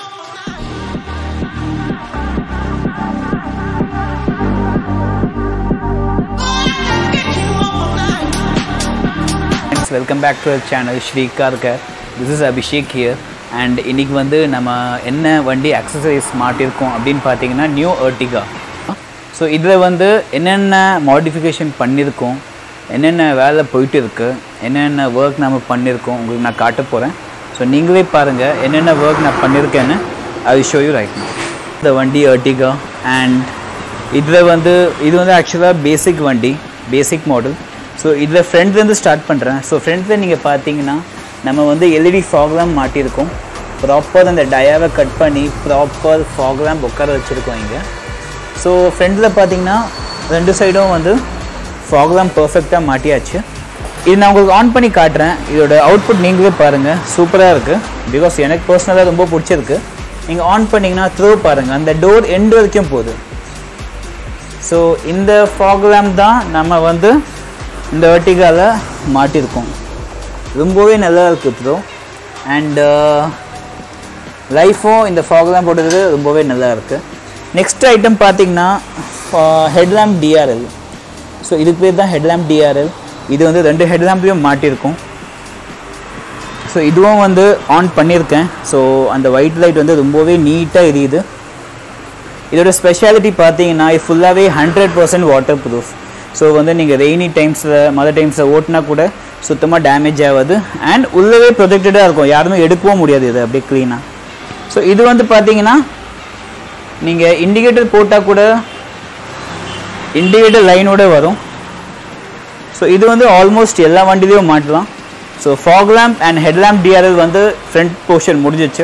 friends welcome back to channel ஸ்ரீகார்கர் this is Abhishek here and இன்னைக்கு வந்து நம்ம என்ன வண்டி அக்சசரிஸ் மாட்டியிருக்கோம் அப்படின்னு பார்த்தீங்கன்னா நியூ Ertiga ஸோ இதில் வந்து என்னென்ன மாடிஃபிகேஷன் பண்ணியிருக்கோம் என்னென்ன வேலை போயிட்டு இருக்கு என்னென்ன ஒர்க் நம்ம பண்ணியிருக்கோம் உங்களுக்கு நான் காட்ட போகிறேன் ஸோ நீங்களே பாருங்கள் என்னென்ன ஒர்க் நான் பண்ணியிருக்கேன்னு அது ஷோ யூ ரைட் இந்த வண்டி Ertiga அண்ட் இதில் வந்து இது வந்து ஆக்சுவலாக பேசிக் வண்டி பேசிக் மாடல் ஸோ இதில் ஃப்ரண்ட்லேருந்து ஸ்டார்ட் பண்ணுறேன் ஸோ ஃப்ரண்ட்டில் நீங்கள் பார்த்தீங்கன்னா நம்ம வந்து எல்இடி ஃபாக்லாம் மாட்டியிருக்கோம் ப்ராப்பர் அந்த டயாவை கட் பண்ணி ப்ராப்பர் ஃபாக்லாம் உட்கார வச்சுருக்கோம் இங்கே ஸோ ஃப்ரண்ட்டில் பார்த்தீங்கன்னா ரெண்டு சைடும் வந்து ஃபாக்லாம் பர்ஃபெக்டாக மாட்டியாச்சு இது நான் உங்களுக்கு ஆன் பண்ணி காட்டுறேன் இதோட அவுட்புட் நீங்களே பாருங்கள் சூப்பராக இருக்குது பிகாஸ் எனக்கு பர்சனலாக ரொம்ப பிடிச்சிருக்கு நீங்கள் ஆன் பண்ணிங்கன்னா த்ரோ பாருங்கள் அந்த டோர் எண்டு வரைக்கும் போகுது ஸோ இந்த ஃபாக்லாம் தான் நம்ம வந்து இந்த வெர்டிகால மாட்டியிருக்கோம் ரொம்பவே நல்லா இருக்குது ப்ரோ அண்டு லைஃபும் இந்த ஃபாக்லாம் போட்டது ரொம்பவே நல்லா இருக்குது நெக்ஸ்ட் ஐட்டம் பார்த்தீங்கன்னா ஹெட்லாம்ப் டிஆர்எல் ஸோ இதுக்கு பேர் தான் ஹெட்லாம்ப் டிஆர்எல் இது வந்து ரெண்டு ஹெட்லாம்பையும் மாட்டியிருக்கோம் ஸோ இதுவும் வந்து ஆன் பண்ணியிருக்கேன் ஸோ அந்த ஒயிட் லைட் வந்து ரொம்பவே நீட்டாக எரியுது இதோட ஸ்பெஷாலிட்டி பார்த்தீங்கன்னா இது ஃபுல்லாகவே hundred percent water proof so வந்து நீங்கள் ரெய்னி டைம்ஸில் மழை டைம்ஸில் ஓட்டினா கூட சுத்தமாக டேமேஜ் ஆகாது அண்ட் உள்ளவே ப்ரொடெக்டடாக இருக்கும் யாருமே எடுக்கவும் முடியாது இது அப்படியே க்ளீனாக ஸோ இது வந்து பார்த்தீங்கன்னா நீங்கள் இண்டிகேட்டர் போட்டால் கூட இண்டிகேட்டர் லைனோட வரும் ஸோ இது வந்து ஆல்மோஸ்ட் எல்லா வண்டிலையும் மாட்டலாம் so fog lamp and head lamp DRL வந்து ஃப்ரண்ட் போர்ஷன் முடிஞ்சிச்சு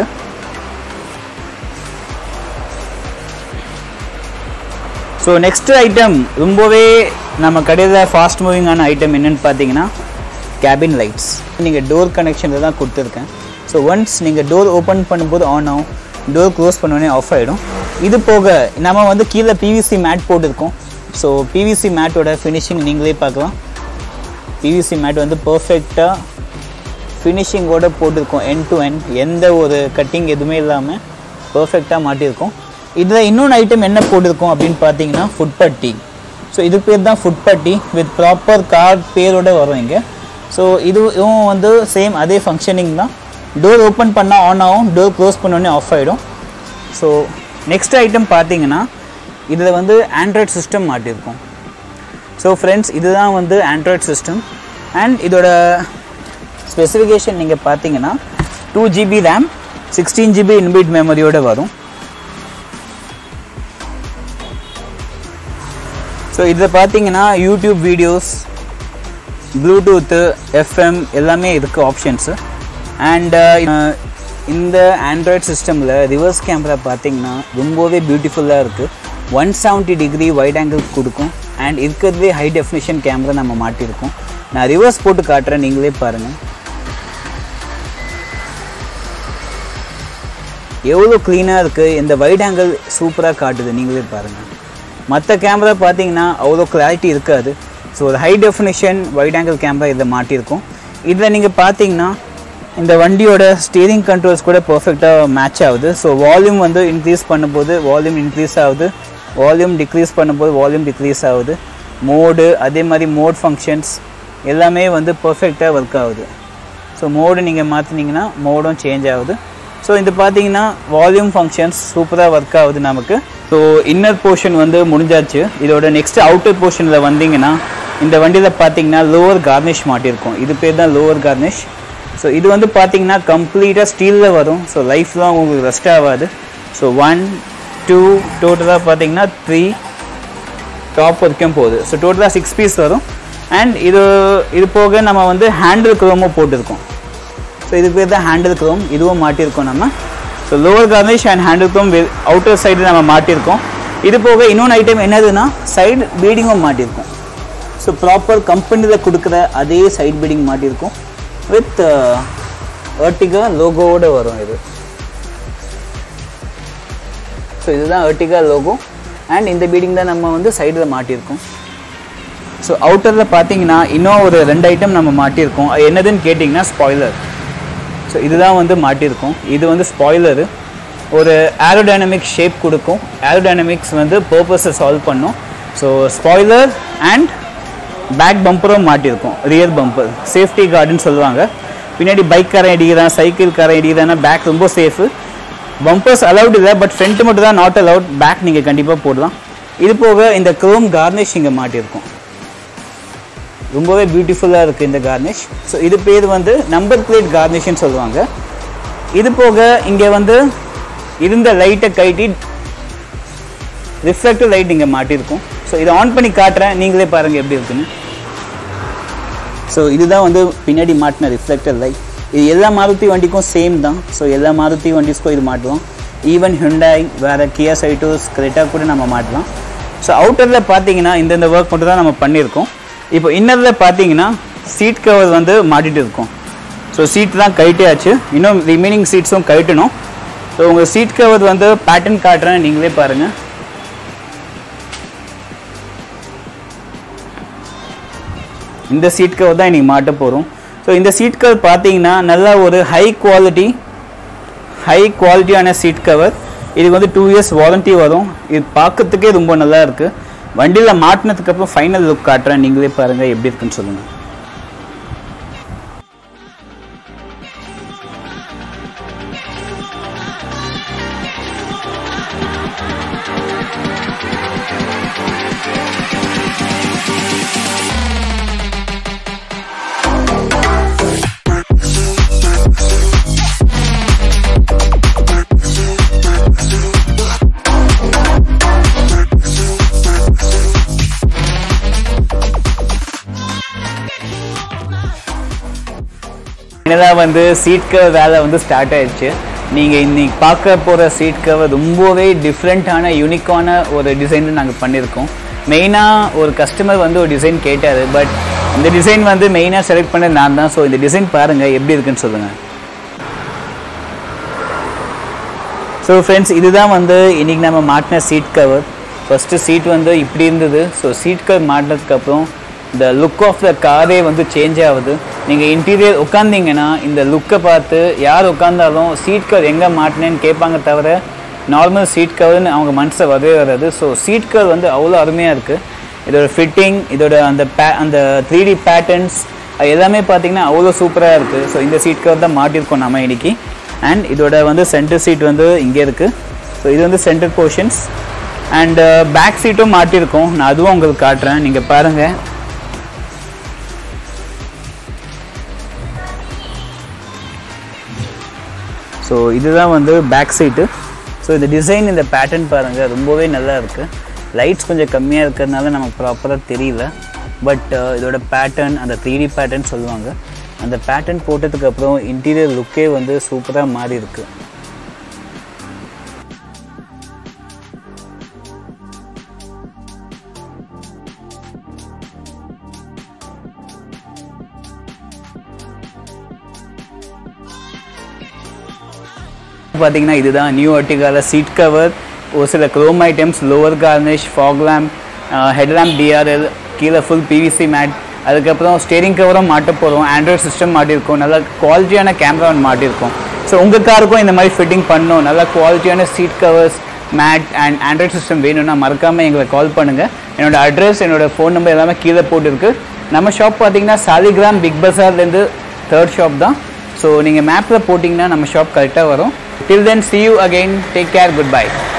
ஸோ நெக்ஸ்ட் ஐட்டம் ரொம்பவே நம்ம கடையில் ஃபாஸ்ட் மூவிங்கான ஐட்டம் என்னென்னு பார்த்தீங்கன்னா கேபின் லைட்ஸ் நீங்கள் டோர் கனெக்ஷனில் தான் கொடுத்துருக்கேன் ஸோ ஒன்ஸ் நீங்கள் டோர் ஓப்பன் பண்ணும்போது ஆன் ஆகும் டோர் க்ளோஸ் பண்ணோடனே ஆஃப் ஆகிடும் இது போக நம்ம வந்து கீழே பிவிசி மேட் போட்டிருக்கோம் ஸோ பிவிசி மேட்டோட ஃபினிஷிங் நீங்களே பார்க்கலாம் பிவிசி மேட் வந்து பர்ஃபெக்டாக ஃபினிஷிங்கோட போட்டிருக்கோம் என் டு என் எந்த ஒரு கட்டிங் எதுவுமே இல்லாமல் பர்ஃபெக்டாக மாட்டியிருக்கோம் இதில் இன்னொன்று ஐட்டம் என்ன போட்டிருக்கோம் அப்படின்னு பார்த்தீங்கன்னா ஃபுட் பட்டி ஸோ இது பேர் தான் ஃபுட் பட்டி வித் ப்ராப்பர் கார்டு பேரோட வரும் இங்கே ஸோ இதுவும் வந்து சேம் அதே ஃபங்க்ஷனிங் தான் டோர் ஓப்பன் பண்ணால் ஆன் ஆகும் டோர் க்ளோஸ் பண்ணோடனே ஆஃப் ஆகிடும் ஸோ நெக்ஸ்ட் ஐட்டம் பார்த்தீங்கன்னா இதில் வந்து ஆண்ட்ராய்ட் சிஸ்டம் மாட்டியிருக்கோம் ஸோ ஃப்ரெண்ட்ஸ் இதுதான் வந்து ஆண்ட்ராய்ட் சிஸ்டம் அண்ட் இதோட ஸ்பெசிஃபிகேஷன் நீங்கள் பார்த்தீங்கன்னா two GB RAM sixteen GB inbuilt மெமரியோட வரும் ஸோ இதில் பார்த்தீங்கன்னா யூடியூப் வீடியோஸ் ப்ளூடூத்து எஃப்எம் எல்லாமே இருக்குது ஆப்ஷன்ஸு அண்ட் இந்த ஆண்ட்ராய்ட் சிஸ்டமில் ரிவர்ஸ் கேமரா பார்த்தீங்கன்னா ரொம்பவே பியூட்டிஃபுல்லாக இருக்குது one seventy degree wide angle கொடுக்கும் அண்ட் இருக்கிறதுலே ஹை டெஃபினிஷன் கேமரா நம்ம மாட்டியிருக்கோம் நான் ரிவர்ஸ் போட்டு காட்டுறேன் நீங்களே பாருங்கள் எவ்வளோ க்ளீனாக இருக்குது இந்த வைட் ஆங்கிள் சூப்பராக காட்டுது நீங்களே பாருங்கள் மற்ற கேமரா பார்த்தீங்கன்னா அவ்வளோ கிளாரிட்டி இருக்காது ஸோ ஒரு high definition wide angle camera இதில் மாட்டியிருக்கும் இதில் நீங்கள் பார்த்தீங்கன்னா இந்த வண்டியோட ஸ்டீரிங் கண்ட்ரோல்ஸ் கூட பர்ஃபெக்டாக மேட்ச் ஆகுது ஸோ வால்யூம் வந்து இன்க்ரீஸ் பண்ணும்போது வால்யூம் இன்க்ரீஸ் ஆகுது வால்யூம் டிக்ரீஸ் பண்ணும்போது வால்யூம் டிக்ரீஸ் ஆகுது மோடு அதே மாதிரி மோட் ஃபங்க்ஷன்ஸ் எல்லாமே வந்து பர்ஃபெக்டாக ஒர்க் ஆகுது ஸோ மோடு நீங்கள் மாற்றினீங்கன்னா மோடும் சேஞ்ச் ஆகுது ஸோ இது பார்த்தீங்கன்னா வால்யூம் ஃபங்க்ஷன்ஸ் சூப்பராக ஒர்க் ஆகுது நமக்கு ஸோ இன்னர் போர்ஷன் வந்து முடிஞ்சாச்சு இதோட நெக்ஸ்ட் அவுட்டர் போர்ஷனில் வந்தீங்கன்னா இந்த வண்டியில் பார்த்தீங்கன்னா லோவர் கார்னிஷ் மாட்டியிருக்கும் இது பேர் தான் லோவர் கார்னிஷ் ஸோ இது வந்து பார்த்தீங்கன்னா கம்ப்ளீட்டாக ஸ்டீலில் வரும் ஸோ லைஃப்லாம் உங்களுக்கு ரெஸ்ட் ஆகாது ஸோ ஒன் டூ டோட்டலாக பார்த்தீங்கன்னா த்ரீ டாப் வரைக்கும் போகுது ஸோ டோட்டலாக சிக்ஸ் பீஸ் வரும் அண்ட் இது இது போக நம்ம வந்து ஹேண்டில் க்ரோமும் போட்டிருக்கோம் ஸோ இதுக்கு பேர் தான் ஹேண்டில் க்ரோம் இதுவும் மாட்டியிருக்கோம் நம்ம so lower garnish and handle chrome outer side நம்ம மாட்டியிருக்கோம் இது போக இன்னொன்று ஐட்டம் என்னதுன்னா சைடு பீடிங்கும் மாட்டியிருக்கோம் ஸோ ப்ராப்பர் கம்பெனியில் கொடுக்குற அதே சைட் பீடிங் மாட்டியிருக்கோம் வித் Ertiga லோகோவோட வரும் இது ஸோ இதுதான் Ertiga லோகோ அண்ட் இந்த பீடிங் தான் நம்ம வந்து சைடில் மாட்டியிருக்கோம் ஸோ அவுட்டரில் பார்த்தீங்கன்னா இன்னும் ஒரு ரெண்டு ஐட்டம் நம்ம மாட்டியிருக்கோம் அது என்னதுன்னு கேட்டிங்கன்னா ஸ்பாய்லர் ஸோ இதுதான் வந்து மாட்டியிருக்கோம் இது வந்து ஸ்பாய்லரு ஒரு ஏரோடைனமிக் ஷேப் கொடுக்கும் ஏரோடைனமிக்ஸ் வந்து பர்பஸை சால்வ் பண்ணும் ஸோ ஸ்பாய்லர் அண்ட் பேக் பம்பரும் மாட்டியிருக்கும் ரியர் பம்பர் சேஃப்டி கார்டுன்னு சொல்லுவாங்க பின்னாடி பைக்காரன் இடிக்கிறான் சைக்கிள் காரன் இடிக்கிறான்னா பேக் ரொம்ப சேஃபு பம்பர்ஸ் அலவுட் இல்லை பட் ஃப்ரண்ட் மட்டும் தான் நாட் அலவுட் பேக் நீங்கள் கண்டிப்பாக போடலாம் இது போக இந்த க்ரோம் கார்னிஷ் இங்கே மாட்டியிருக்கும் ரொம்பவே பியூட்டிஃபுல்லாக இருக்குது இந்த கார்னிஷ் ஸோ இது பேர் வந்து நம்பர் பிளேட் கார்னிஷ்னு சொல்லுவாங்க இது போக இங்கே வந்து இருந்த லைட்டை கைட்டி ரிஃப்ளெக்டிவ் லைட் இங்கே மாட்டியிருக்கும் ஸோ இதை ஆன் பண்ணி காட்டுறேன் நீங்களே பாருங்கள் எப்படி இருக்குன்னு ஸோ இதுதான் வந்து பின்னாடி மாட்டின ரிஃப்ளெக்டர் லைட் இது எல்லா மாருதி வண்டிக்கும் சேம் தான் ஸோ எல்லா மாருதி வண்டிஸ்க்கும் இது மாட்டலாம் ஈவன் ஹுண்டாய் வேறு கியா சைட்டோஸ் கிரெட்டா கூட நம்ம மாட்டலாம் ஸோ அவுட்டரில் பார்த்தீங்கன்னா இந்தந்த ஒர்க் மட்டும் தான் நம்ம பண்ணியிருக்கோம் இப்போ இன்னரில் பார்த்தீங்கன்னா சீட் கவர் வந்து மாட்டிட்டு இருக்கோம் ஸோ சீட் தான் கழட்டியாச்சு இன்னும் ரிமைனிங் சீட்ஸும் கழட்டணும் ஸோ உங்கள் சீட் கவர் வந்து பேட்டர்ன் காட்டுறேன் நீங்களே பாருங்கள் இந்த சீட் கவர் தான் இன்றைக்கி மாட்ட போகிறோம் ஸோ இந்த சீட் கவர் பார்த்தீங்கன்னா நல்லா ஒரு ஹை குவாலிட்டி ஹை குவாலிட்டியான சீட் கவர் இதுக்கு வந்து டூ இயர்ஸ் வாரண்ட்டி வரும் இது பார்க்கறதுக்கே ரொம்ப நல்லா இருக்குது வண்டியில் மாட்டினதுக்கப்புறம் ஃபைனல் லுக் காட்டுறேன் நீங்களே பாருங்கள் எப்படி இருக்குன்னு சொல்லுங்கள் ஃபைனலாக வந்து சீட் கவர் வேலை வந்து ஸ்டார்ட் ஆயிடுச்சு நீங்கள் இன்னைக்கு பார்க்க போகிற சீட் கவர் ரொம்பவே டிஃப்ரெண்ட்டான யூனிக்கான ஒரு டிசைன் நாங்கள் பண்ணியிருக்கோம் மெயினாக ஒரு கஸ்டமர் வந்து ஒரு டிசைன் கேட்டார் பட் இந்த டிசைன் வந்து மெயினாக செலக்ட் பண்ணது நான் தான் ஸோ இந்த டிசைன் பாருங்கள் எப்படி இருக்குன்னு சொல்லுங்கள் ஸோ ஃப்ரெண்ட்ஸ் இதுதான் வந்து இன்றைக்கி நம்ம மாட்டின சீட் கவர் ஃபஸ்ட்டு சீட் வந்து இப்படி இருந்தது ஸோ சீட் கவர் மாட்டினதுக்கப்புறம் இந்த லுக் ஆஃப் த காரே வந்து சேஞ்ச் ஆகுது நீங்கள் இன்டீரியர் உட்காந்திங்கன்னா இந்த லுக்கை பார்த்து யார் உட்காந்தாலும் சீட் கவர் எங்கே மாட்டினேன்னு கேட்பாங்க தவிர நார்மல் சீட் கவர்னு அவங்க மனசில் வரவே வராது ஸோ சீட் கவர் வந்து அவ்வளோ அருமையாக இருக்குது இதோட ஃபிட்டிங் இதோட அந்த பே அந்த த்ரீ டி பேட்டர்ன்ஸ் எல்லாமே பார்த்தீங்கன்னா அவ்வளோ சூப்பராக இருக்குது ஸோ இந்த சீட் கவர் தான் மாட்டியிருக்கோம் நம்ம இன்னைக்கு அண்ட் இதோட வந்து சென்டர் சீட் வந்து இங்கே இருக்குது ஸோ இது வந்து சென்டர் போர்ஷன்ஸ் அண்ட் பேக் சீட்டும் மாட்டியிருக்கோம் நான் அதுவும் உங்களுக்கு காட்டுறேன் நீங்கள் பாருங்கள் ஸோ இதுதான் வந்து பேக் சீட்டு ஸோ இந்த டிசைன் இந்த பேட்டர்ன் பாருங்கள் ரொம்பவே நல்லா இருக்குது லைட்ஸ் கொஞ்சம் கம்மியாக இருக்கிறதுனால நமக்கு ப்ராப்பராக தெரியல பட் இதோட பேட்டர்ன் அந்த த்ரீ டி பேட்டர்ன் சொல்லுவாங்க அந்த பேட்டர்ன் போட்டதுக்கப்புறம் இன்டீரியர் லுக்கே வந்து சூப்பராக மாறி இருக்குது பார்த்தீங்கன்னா இதுதான் நியூ அர்டிகால சீட் கவர் ஒரு சில chrome items lower garnish fog lamp headlamp DRL கீழே ஃபுல் பிவிசி மேட் அதுக்கப்புறம் ஸ்டேரிங் கவரும் மாட்ட போகிறோம் ஆண்ட்ராய்ட் சிஸ்டம் மாட்டியிருக்கோம் நல்ல குவாலிட்டியான கேமரா ஒன்று மாட்டியிருக்கோம் ஸோ உங்கள் காருக்கும் இந்த மாதிரி ஃபிட்டிங் பண்ணணும் நல்ல குவாலிட்டியான seat covers mat and android system வேணும்னா மறக்காமல் எங்களை கால் பண்ணுங்கள் என்னோட அட்ரஸ் என்னோட ஃபோன் நம்பர் எல்லாமே கீழே போட்டுருக்கு நம்ம ஷாப் பார்த்தீங்கன்னா சாலிகிராம் பிக் பஸார்லேருந்து தேர்ட் ஷாப் தான் ஸோ நீங்கள் மேப்பில் போட்டிங்கன்னா நம்ம ஷாப் கரெக்டாக வரும் till then see you again take care good by